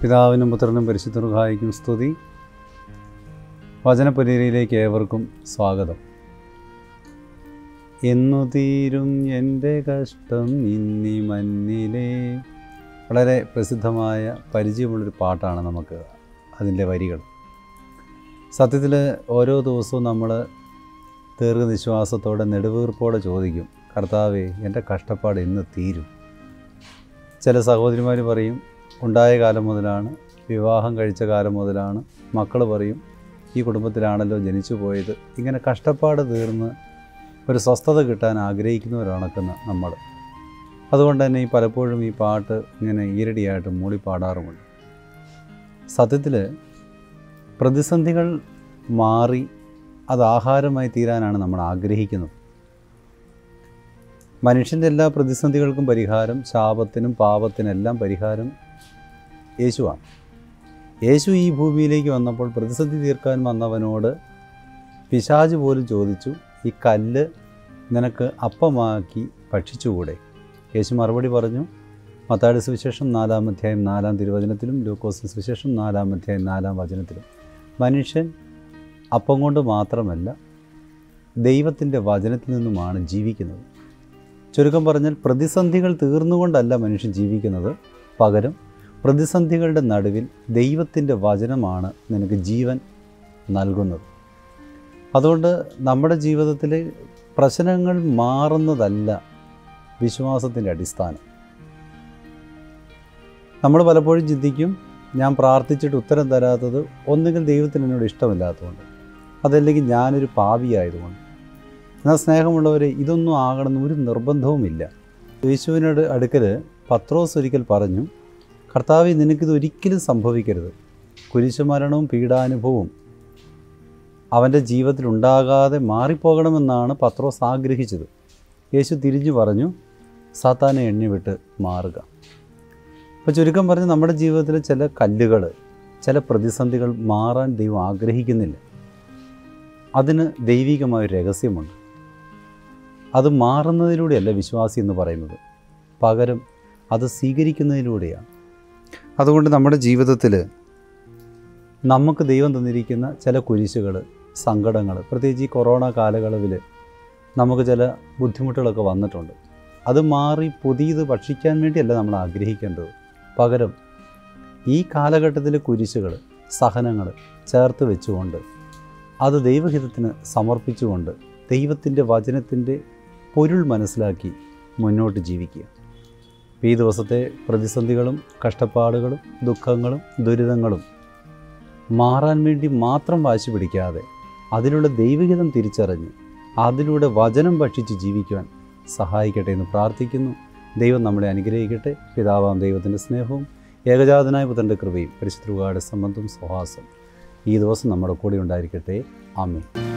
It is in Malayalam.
പിതാവിനും പുത്രനും പരിശുദ്ധർഹായിക്കും സ്തുതി വചനപുരീരയിലേക്ക് ഏവർക്കും സ്വാഗതം എന്നു തീരും എൻ്റെ കഷ്ടം ഇന്നി മഞ്ഞിലേ വളരെ പ്രസിദ്ധമായ പരിചയമുള്ളൊരു പാട്ടാണ് നമുക്ക് അതിൻ്റെ വരികൾ സത്യത്തിൽ ഓരോ ദിവസവും നമ്മൾ ദീർഘനിശ്വാസത്തോടെ നെടുവീർപ്പോടെ ചോദിക്കും കർത്താവേ എൻ്റെ കഷ്ടപ്പാട് ഇന്ന് തീരും ചില സഹോദരിമാർ പറയും ഉണ്ടായ കാലം മുതലാണ് വിവാഹം കഴിച്ച കാലം മുതലാണ് മക്കൾ പറയും ഈ കുടുംബത്തിലാണല്ലോ ജനിച്ചു പോയത് ഇങ്ങനെ കഷ്ടപ്പാട് തീർന്ന് ഒരു സ്വസ്ഥത കിട്ടാൻ ആഗ്രഹിക്കുന്നവരാണക്കുന്ന നമ്മൾ അതുകൊണ്ട് തന്നെ ഈ പലപ്പോഴും ഈ പാട്ട് ഇങ്ങനെ ഈരടിയായിട്ട് മൂളി പാടാറുമുണ്ട് സത്യത്തിൽ പ്രതിസന്ധികൾ മാറി അത് ആഹാരമായി തീരാനാണ് നമ്മൾ ആഗ്രഹിക്കുന്നത് മനുഷ്യൻ്റെ എല്ലാ പ്രതിസന്ധികൾക്കും പരിഹാരം ശാപത്തിനും പാപത്തിനെല്ലാം പരിഹാരം യേശുവാണ് യേശു ഈ ഭൂമിയിലേക്ക് വന്നപ്പോൾ പ്രതിസന്ധി തീർക്കാൻ വന്നവനോട് പിശാജ് പോലും ചോദിച്ചു ഈ കല്ല് നിനക്ക് അപ്പമാക്കി ഭക്ഷിച്ചുകൂടെ യേശു മറുപടി പറഞ്ഞു മത്താടി സുവിശേഷം നാലാം അധ്യായം നാലാം തിരുവചനത്തിലും ലൂക്കോസിന് സുവിശേഷം നാലാം അധ്യായം നാലാം വചനത്തിലും മനുഷ്യൻ അപ്പം കൊണ്ട് മാത്രമല്ല ദൈവത്തിൻ്റെ വചനത്തിൽ നിന്നുമാണ് ജീവിക്കുന്നത് ചുരുക്കം പറഞ്ഞാൽ പ്രതിസന്ധികൾ തീർന്നുകൊണ്ടല്ല മനുഷ്യൻ ജീവിക്കുന്നത് പകരം പ്രതിസന്ധികളുടെ നടുവിൽ ദൈവത്തിൻ്റെ വചനമാണ് നിനക്ക് ജീവൻ നൽകുന്നത് അതുകൊണ്ട് നമ്മുടെ ജീവിതത്തിൽ പ്രശ്നങ്ങൾ മാറുന്നതല്ല വിശ്വാസത്തിൻ്റെ അടിസ്ഥാനം നമ്മൾ പലപ്പോഴും ചിന്തിക്കും ഞാൻ പ്രാർത്ഥിച്ചിട്ട് ഉത്തരം തരാത്തത് ഒന്നുകിൽ ദൈവത്തിന് എന്നോട് ഇഷ്ടമില്ലാത്തതുകൊണ്ട് അതല്ലെങ്കിൽ ഞാനൊരു പാപിയായതുകൊണ്ട് എന്നാൽ സ്നേഹമുള്ളവരെ ഇതൊന്നും ആകണമെന്ന് ഒരു നിർബന്ധവുമില്ല യേശുവിനോട് അടുക്കൽ പത്രോസ് ഒരിക്കൽ പറഞ്ഞു കർത്താവ് നിനക്കിത് ഒരിക്കലും സംഭവിക്കരുത് കുരിശുമരണവും പീഡാനുഭവവും അവൻ്റെ ജീവിതത്തിൽ ഉണ്ടാകാതെ മാറിപ്പോകണമെന്നാണ് പത്രോസ് ആഗ്രഹിച്ചത് യേശു തിരിഞ്ഞു പറഞ്ഞു സാത്താനെ എണ്ണി വിട്ട് മാറുക അപ്പോൾ ചുരുക്കം പറഞ്ഞ് നമ്മുടെ ജീവിതത്തിൽ ചില കല്ലുകൾ ചില പ്രതിസന്ധികൾ മാറാൻ ദൈവം ആഗ്രഹിക്കുന്നില്ല അതിന് ദൈവികമായൊരു രഹസ്യമുണ്ട് അത് മാറുന്നതിലൂടെയല്ല വിശ്വാസി എന്ന് പറയുന്നത് പകരം അത് സ്വീകരിക്കുന്നതിലൂടെയാണ് അതുകൊണ്ട് നമ്മുടെ ജീവിതത്തിൽ നമുക്ക് ദൈവം തന്നിരിക്കുന്ന ചില കുരിശുകൾ സങ്കടങ്ങൾ പ്രത്യേകിച്ച് ഈ കൊറോണ കാലയളവിൽ നമുക്ക് ചില ബുദ്ധിമുട്ടുകളൊക്കെ വന്നിട്ടുണ്ട് അത് മാറി പുതിയത് ഭക്ഷിക്കാൻ വേണ്ടിയല്ല നമ്മൾ ആഗ്രഹിക്കേണ്ടത് പകരം ഈ കാലഘട്ടത്തിലെ കുരിശുകൾ സഹനങ്ങൾ ചേർത്ത് വെച്ചുകൊണ്ട് അത് ദൈവഹിതത്തിന് സമർപ്പിച്ചുകൊണ്ട് ദൈവത്തിൻ്റെ വചനത്തിൻ്റെ പൊരുൾ മനസ്സിലാക്കി മുന്നോട്ട് ജീവിക്കുക ഈ ദിവസത്തെ പ്രതിസന്ധികളും കഷ്ടപ്പാടുകളും ദുഃഖങ്ങളും ദുരിതങ്ങളും മാറാൻ വേണ്ടി മാത്രം വാശി പിടിക്കാതെ അതിലുള്ള ദൈവഹിതം തിരിച്ചറിഞ്ഞ് അതിലൂടെ വചനം ഭക്ഷിച്ച് ജീവിക്കുവാൻ സഹായിക്കട്ടെ എന്ന് പ്രാർത്ഥിക്കുന്നു ദൈവം നമ്മളെ അനുഗ്രഹിക്കട്ടെ പിതാവാം ദൈവത്തിൻ്റെ സ്നേഹവും ഏകജാതനായ പുത്രൻ്റെ കൃപയും പരിശുദ്ധ സംബന്ധവും സഹവാസം ഈ ദിവസം നമ്മുടെ കൂടെ ഉണ്ടായിരിക്കട്ടെ ആമേ